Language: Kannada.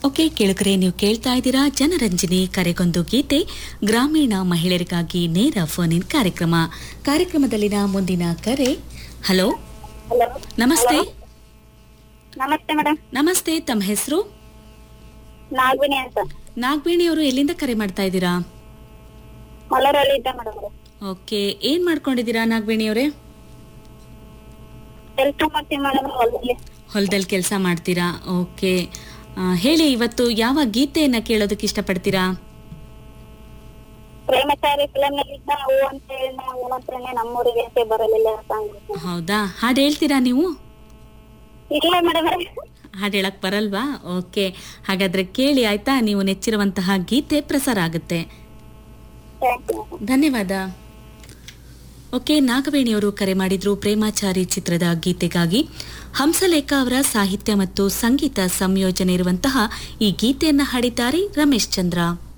ಓಕೆ ಕೇಳುಗರೆ ನೀವು ಕೇಳ್ತಾ ಇದ್ದೀರಾ ಜನರಂಜನಿ ಕರೆಗೊಂದು ಗೀತೆ ಗ್ರಾಮೀಣ ಮಹಿಳೆಯರಿಗಾಗಿ ನೇರ ಫೋನ್ ಇನ್ ಕಾರ್ಯಕ್ರಮ ಕಾರ್ಯಕ್ರಮದಲ್ಲಿನ ಮುಂದಿನ ಕರೆ ಹಲೋ ಹಲೋ ನಮಸ್ತೆ ನಮಸ್ತೆ ಮೇಡಮ್ ನಮಸ್ತೆ ತಮ್ಮ ಹೆಸರು ನಾಗವಿನಿ ಅಂತ ನಾಗವೇಣಿ ಅವರು ಎಲ್ಲಿಂದ ಕರೆ ಮಾಡ್ತಾ ಇದ್ದೀರಾ ಮಲರಲ್ಲಿ ಇದ್ದೆ ಮೇಡಮ್ ಓಕೆ ಏನ್ ಮಾಡ್ಕೊಂಡಿದ್ದೀರಾ ನಾಗವೇಣಿ ಅವರೇ ಕೆಲಸ ಮಾಡ್ತೀನಿ ಮೇಡಮ್ ಹೊಲದಲ್ಲಿ ಹೊಲದಲ್ಲಿ ಕೆಲಸ ಮಾಡ್ತೀರಾ ಓಕೆ ಆ, ಹೇಳಿ ಇವತ್ತು ಯಾವ ಗೀತೆಯನ್ನ ಕೇಳೋದಕ್ಕೆ ಇಷ್ಟಪಡ್ತೀರಾ ಪ್ರೇಮಚಾರಿ ಫಿಲಮ್ ನಲ್ಲಿ ಇದ್ದ ಹೂ ಅಂತ ಹೇಳಿ ಹೂ ಅಂತಾನೆ ನಮ್ಮೂರಿಗೆ ಅಂತ ಬರಲಿಲ್ಲ ಸಾಂಗ್ ಹೌದಾ ಹಾಡು ಹೇಳ್ತೀರಾ ನೀವು ಇಲ್ಲ ಮೇಡಮ್ ಹಾಡು ಹೇಳಕ್ ಬರಲ್ವಾ ಓಕೆ ಹಾಗಾದ್ರೆ ಕೇಳಿ ಆಯ್ತಾ ನೀವು ನೆಚ್ಚಿರುವಂತಹ ಗೀತೆ ಪ್ರಸಾರ ಆಗುತ್ತೆ ಥ್ಯಾಂಕ್ ಯು ಧನ್ಯವಾದ ಓಕೆ ನಾಗವೇಣಿಯವರು ಕರೆ ಮಾಡಿದ್ರು ಪ್ರೇಮಾಚಾರಿ ಚಿತ್ರದ ಗೀತೆಗಾಗಿ ಹಂಸಲೇಖ ಅವರ ಸಾಹಿತ್ಯ ಮತ್ತು ಸಂಗೀತ ಸಂಯೋಜನೆ ಇರುವಂತಹ ಈ ಗೀತೆಯನ್ನ ಹಾಡಿದ್ದಾರೆ ರಮೇಶ್ ಚಂದ್ರ